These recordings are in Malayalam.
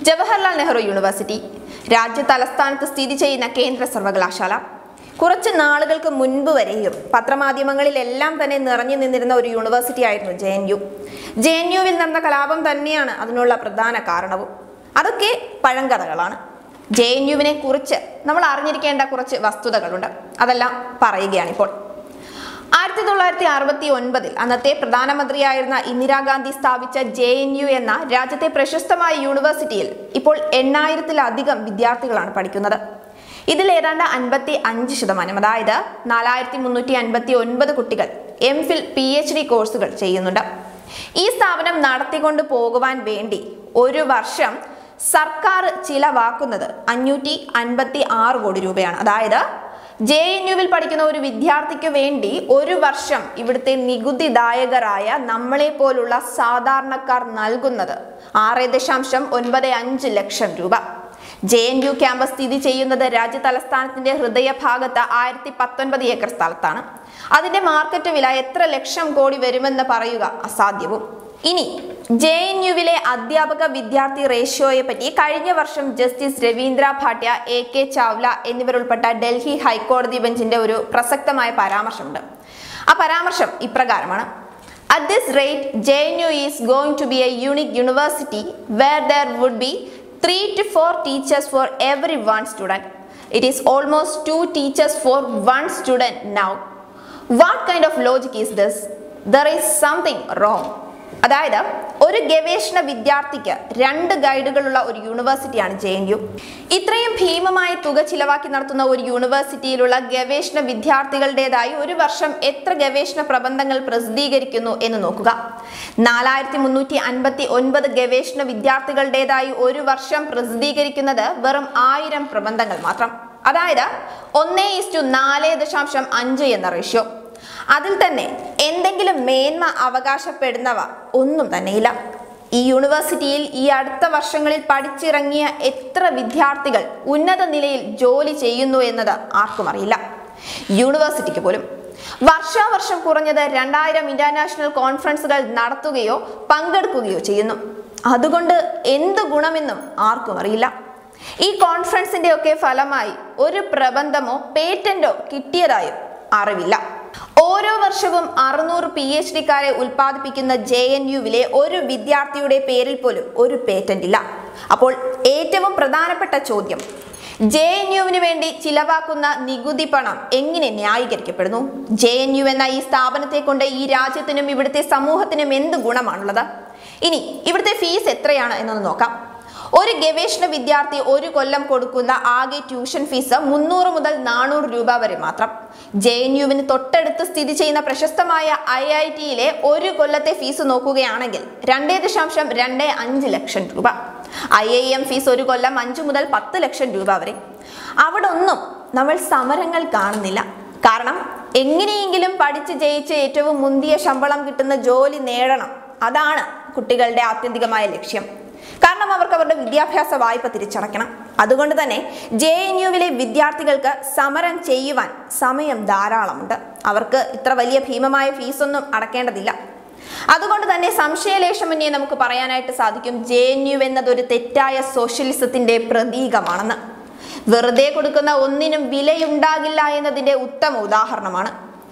ജവഹർലാൽ നെഹ്റു യൂണിവേഴ്സിറ്റി രാജ്യ തലസ്ഥാനത്ത് സ്ഥിതി ചെയ്യുന്ന കേന്ദ്ര സർവകലാശാല കുറച്ച് നാളുകൾക്ക് മുൻപ് വരെയും പത്രമാധ്യമങ്ങളിലെല്ലാം തന്നെ നിറഞ്ഞു നിന്നിരുന്ന ഒരു യൂണിവേഴ്സിറ്റി ആയിരുന്നു J N U J N യുവിൽ നടന്ന കലാപം തന്നെയാണ് അതിനുള്ള പ്രധാന കാരണവും അതൊക്കെ പഴങ്കഥകളാണ് ജെ എൻ യുവിനെ കുറിച്ച് നമ്മൾ അറിഞ്ഞിരിക്കേണ്ട കുറച്ച് വസ്തുതകളുണ്ട് അതെല്ലാം പറയുകയാണിപ്പോൾ ആയിരത്തി തൊള്ളായിരത്തി അറുപത്തി ഒൻപതിൽ അന്നത്തെ പ്രധാനമന്ത്രിയായിരുന്ന ഇന്ദിരാഗാന്ധി സ്ഥാപിച്ച ജെ എൻ യു എന്ന രാജ്യത്തെ പ്രശസ്തമായ യൂണിവേഴ്സിറ്റിയിൽ ഇപ്പോൾ എണ്ണായിരത്തിലധികം വിദ്യാർത്ഥികളാണ് പഠിക്കുന്നത് ഇതിൽ ഏതാണ്ട് അൻപത്തി അഞ്ച് ശതമാനം അതായത് നാലായിരത്തി മുന്നൂറ്റി അൻപത്തി ഒൻപത് കുട്ടികൾ M Phil P H D കോഴ്സുകൾ ചെയ്യുന്നുണ്ട് ഈ സ്ഥാപനം നടത്തിക്കൊണ്ട് പോകുവാൻ വേണ്ടി ഒരു വർഷം സർക്കാർ ചിലവാക്കുന്നത് അഞ്ഞൂറ്റി അൻപത്തി ആറ് കോടി രൂപയാണ് അതായത് ജെ എൻ യുവിൽ പഠിക്കുന്ന ഒരു വിദ്യാർത്ഥിക്ക് വേണ്ടി ഒരു വർഷം ഇവിടുത്തെ നികുതിദായകരായ നമ്മളെ പോലുള്ള സാധാരണക്കാർ നൽകുന്നത് ആറ് ദശാംശം ഒൻപത് അഞ്ച് ലക്ഷം രൂപ ജെ എൻ യു ക്യാമ്പസ് സ്ഥിതി ചെയ്യുന്നത് രാജ്യ തലസ്ഥാനത്തിന്റെ ഹൃദയഭാഗത്ത് ആയിരത്തി പത്തൊൻപത് ഏക്കർ സ്ഥലത്താണ് അതിന്റെ മാർക്കറ്റ് വില എത്ര ലക്ഷം കോടി വരുമെന്ന് പറയുക അസാധ്യവും ഇനി ജെ എൻ യുവിലെ അധ്യാപക വിദ്യാർത്ഥി റേഷ്യോയെ പറ്റി കഴിഞ്ഞ വർഷം justice Ravindra Bhatia A K Chawla എന്നിവരുൾപ്പെട്ട ഡൽഹി ഹൈക്കോടതി ബെഞ്ചിന്റെ ഒരു പ്രസക്തമായ പരാമർശമുണ്ട് ആ പരാമർശം ഇപ്രകാരമാണ് At this rate, JNU is going to be a unique university where there would be 3 to 4 teachers for every one student. It is almost 2 teachers for one student now. What kind of logic is this? There is something wrong. അതായത് ഒരു ഗവേഷണ വിദ്യാർത്ഥിക്ക് രണ്ട് ഗൈഡുകളുള്ള ഒരു യൂണിവേഴ്സിറ്റിയാണ് ജെ എൻ യു ഇത്രയും ഭീമമായ തുക ചിലവാക്കി നടത്തുന്ന ഒരു യൂണിവേഴ്സിറ്റിയിലുള്ള ഗവേഷണ വിദ്യാർത്ഥികളുടേതായി ഒരു വർഷം എത്ര ഗവേഷണ പ്രബന്ധങ്ങൾ പ്രസിദ്ധീകരിക്കുന്നു എന്ന് നോക്കുക നാലായിരത്തി മുന്നൂറ്റി അൻപത്തി ഒൻപത് ഗവേഷണ വിദ്യാർത്ഥികളുടേതായി ഒരു വർഷം പ്രസിദ്ധീകരിക്കുന്നത് വെറും ആയിരം പ്രബന്ധങ്ങൾ മാത്രം അതായത് ഒന്നേ ഇസ്റ്റു നാല് ദശാംശം അഞ്ച് എന്ന റേഷ്യോ അതിൽ തന്നെ എന്തെങ്കിലും മേന്മ അവകാശപ്പെടുന്നവ ഒന്നും തന്നെയില്ല ഈ യൂണിവേഴ്സിറ്റിയിൽ ഈ അടുത്ത വർഷങ്ങളിൽ പഠിച്ചിറങ്ങിയ എത്ര വിദ്യാർത്ഥികൾ ഉന്നത നിലയിൽ ജോലി ചെയ്യുന്നു എന്നത് ആർക്കും അറിയില്ല യൂണിവേഴ്സിറ്റിക്ക് പോലും വർഷാവർഷം കുറഞ്ഞത് രണ്ടായിരം ഇന്റർനാഷണൽ കോൺഫറൻസുകൾ നടത്തുകയോ പങ്കെടുക്കുകയോ ചെയ്യുന്നു അതുകൊണ്ട് എന്ത് ഗുണമെന്നും ആർക്കും അറിയില്ല ഈ കോൺഫറൻസിന്റെ ഒക്കെ ഫലമായി ഒരു പ്രബന്ധമോ പേറ്റന്റോ കിട്ടിയതായും അറിവില്ല ഓരോ വർഷവും അറുന്നൂറ് പി എച്ച് ഡിക്കാരെ ഉൽപ്പാദിപ്പിക്കുന്ന ജെ എൻ യുവിലെ ഒരു വിദ്യാർത്ഥിയുടെ പേരിൽ പോലും ഒരു പേറ്റന്റ് ഇല്ല അപ്പോൾ ഏറ്റവും പ്രധാനപ്പെട്ട ചോദ്യം ജെ എൻ യുവിന് വേണ്ടി ചിലവാക്കുന്ന നികുതി പണം എങ്ങനെ ന്യായീകരിക്കപ്പെടുന്നു ജെ എൻ യു എന്ന ഈ സ്ഥാപനത്തെ കൊണ്ട് ഈ രാജ്യത്തിനും ഇവിടുത്തെ സമൂഹത്തിനും എന്ത് ഗുണമാണുള്ളത് ഇനി ഇവിടുത്തെ ഫീസ് എത്രയാണ് എന്നൊന്ന് നോക്കാം ഒരു ഗവേഷണ വിദ്യാർത്ഥി ഒരു കൊല്ലം കൊടുക്കുന്ന ആകെ ട്യൂഷൻ ഫീസ് മുന്നൂറ് മുതൽ നാനൂറ് രൂപ വരെ മാത്രം ജെ എൻ യുവിന് തൊട്ടടുത്ത് സ്ഥിതി ചെയ്യുന്ന പ്രശസ്തമായ ഐ ഐ ടിയിലെ ഒരു കൊല്ലത്തെ ഫീസ് നോക്കുകയാണെങ്കിൽ രണ്ടേ ദശാംശം രണ്ട് അഞ്ച് ലക്ഷം രൂപ ഐ ഐ എം ഫീസ് ഒരു കൊല്ലം അഞ്ചു മുതൽ പത്ത് ലക്ഷം രൂപ വരെ അവിടെ ഒന്നും നമ്മൾ സമരങ്ങൾ കാണുന്നില്ല കാരണം എങ്ങനെയെങ്കിലും പഠിച്ച് ജയിച്ച് ഏറ്റവും മുന്തിയ ശമ്പളം കിട്ടുന്ന ജോലി നേടണം അതാണ് കുട്ടികളുടെ ആത്യന്തികമായ ലക്ഷ്യം കാരണം അവർക്ക് അവരുടെ വിദ്യാഭ്യാസ വായ്പ തിരിച്ചടയ്ക്കണം അതുകൊണ്ട് തന്നെ ജെ എൻ യുവിലെ വിദ്യാർത്ഥികൾക്ക് സമരം ചെയ്യുവാൻ സമയം ധാരാളമുണ്ട് അവർക്ക് ഇത്ര വലിയ ഭീമമായ ഫീസൊന്നും അടക്കേണ്ടതില്ല അതുകൊണ്ട് തന്നെ സംശയലേശമന്യേ നമുക്ക് പറയാനായിട്ട് സാധിക്കും ജെ എൻ യു എന്നതൊരു തെറ്റായ സോഷ്യലിസത്തിന്റെ പ്രതീകമാണെന്ന് വെറുതെ കൊടുക്കുന്ന ഒന്നിനും വിലയുണ്ടാകില്ല എന്നതിന്റെ ഉത്തമ ഉദാഹരണമാണ്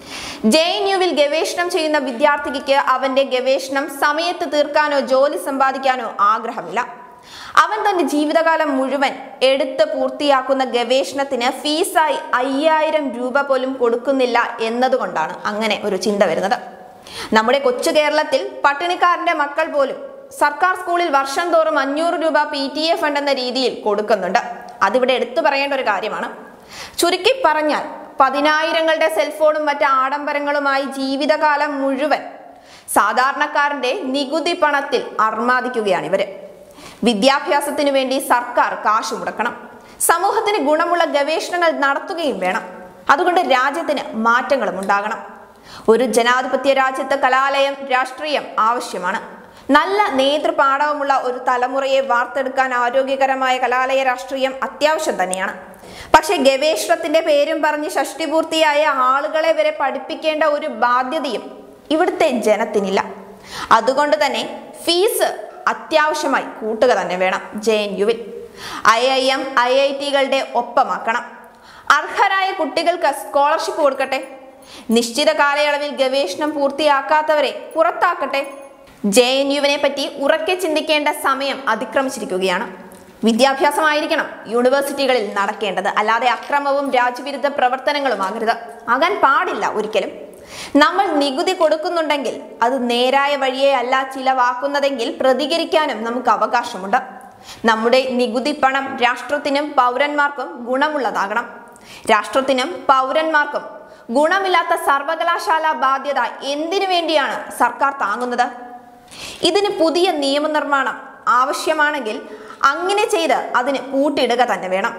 ജെ എൻ യുവിൽ ഗവേഷണം ചെയ്യുന്ന വിദ്യാർത്ഥിക്ക് അവന്റെ ഗവേഷണം സമയത്ത് തീർക്കാനോ ജോലി സമ്പാദിക്കാനോ ആഗ്രഹമില്ല അവൻ തന്റെ ജീവിതകാലം മുഴുവൻ എടുത്ത് പൂർത്തിയാക്കുന്ന ഗവേഷണത്തിന് ഫീസായി അയ്യായിരം രൂപ പോലും കൊടുക്കുന്നില്ല എന്നതുകൊണ്ടാണ് അങ്ങനെ ഒരു ചിന്ത വരുന്നത് നമ്മുടെ കൊച്ചു കേരളത്തിൽ പട്ടിണിക്കാരന്റെ മക്കൾ പോലും സർക്കാർ സ്കൂളിൽ വർഷം തോറും അഞ്ഞൂറ് രൂപ പി ടി എ ഫണ്ട് എന്ന രീതിയിൽ കൊടുക്കുന്നുണ്ട് അതിവിടെ എടുത്തു പറയേണ്ട ഒരു കാര്യമാണ് ചുരുക്കി പറഞ്ഞാൽ പതിനായിരങ്ങളുടെ സെൽഫോണും മറ്റ് ആഡംബരങ്ങളുമായി ജീവിതകാലം മുഴുവൻ സാധാരണക്കാരന്റെ നികുതി പണത്തിൽ അർമാദിക്കുകയാണ് ഇവര് വിദ്യാഭ്യാസത്തിനു വേണ്ടി സർക്കാർ കാശ് മുടക്കണം സമൂഹത്തിന് ഗുണമുള്ള ഗവേഷണങ്ങൾ നടത്തുകയും വേണം അതുകൊണ്ട് രാജ്യത്തിന് മാറ്റങ്ങളും ഉണ്ടാകണം ഒരു ജനാധിപത്യ രാജ്യത്ത് കലാലയം രാഷ്ട്രീയം ആവശ്യമാണ് നല്ല നേതൃപാഠവുമുള്ള ഒരു തലമുറയെ വാർത്തെടുക്കാൻ ആരോഗ്യകരമായ കലാലയ രാഷ്ട്രീയം അത്യാവശ്യം തന്നെയാണ് പക്ഷെ ഗവേഷണത്തിന്റെ പേരും പറഞ്ഞ് ഷഷ്ടിപൂർത്തിയായ ആളുകളെ വരെ പഠിപ്പിക്കേണ്ട ഒരു ബാധ്യതയും ഇവിടുത്തെ ജനത്തിനില്ല അതുകൊണ്ട് തന്നെ ഫീസ് അത്യാവശ്യമായി കൂട്ടുക തന്നെ വേണം ജെ എൻ യുവിൽ I I M I I ടികളുടെ ഒപ്പമാക്കണം അർഹരായ കുട്ടികൾക്ക് സ്കോളർഷിപ്പ് കൊടുക്കട്ടെ നിശ്ചിത കാലയളവിൽ ഗവേഷണം പൂർത്തിയാക്കാത്തവരെ പുറത്താക്കട്ടെ ജെ എൻ യുവിനെ പറ്റി ഉറക്കെ ചിന്തിക്കേണ്ട സമയം അതിക്രമിച്ചിരിക്കുകയാണ് വിദ്യാഭ്യാസമായിരിക്കണം യൂണിവേഴ്സിറ്റികളിൽ നടക്കേണ്ടത് അല്ലാതെ അക്രമവും രാജ്യവിരുദ്ധ പ്രവർത്തനങ്ങളുമാകരുത് ആകാൻ പാടില്ല ഒരിക്കലും നമ്മൾ നികുതി കൊടുക്കുന്നുണ്ടെങ്കിൽ അത് നേരായ വഴിയെ അല്ല ചിലവാക്കുന്നതെങ്കിൽ പ്രതികരിക്കാനും നമുക്ക് അവകാശമുണ്ട് നമ്മുടെ നികുതി പണം രാഷ്ട്രത്തിനും പൗരന്മാർക്കും ഗുണമുള്ളതാകണം രാഷ്ട്രത്തിനും പൗരന്മാർക്കും ഗുണമില്ലാത്ത സർവകലാശാല ബാധ്യത എന്തിനു വേണ്ടിയാണ് സർക്കാർ താങ്ങുന്നത് ഇതിന് പുതിയ നിയമനിർമ്മാണം ആവശ്യമാണെങ്കിൽ അങ്ങനെ ചെയ്ത് അതിന് കൂട്ടിയിടുക തന്നെ വേണം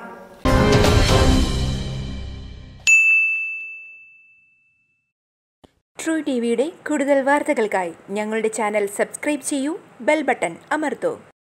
ട്രൂ ടി വിയുടെ കൂടുതൽ വാർത്തകൾക്കായി ഞങ്ങളുടെ ചാനൽ സബ്സ്ക്രൈബ് ചെയ്യൂ ബെൽ ബട്ടൺ അമർത്തൂ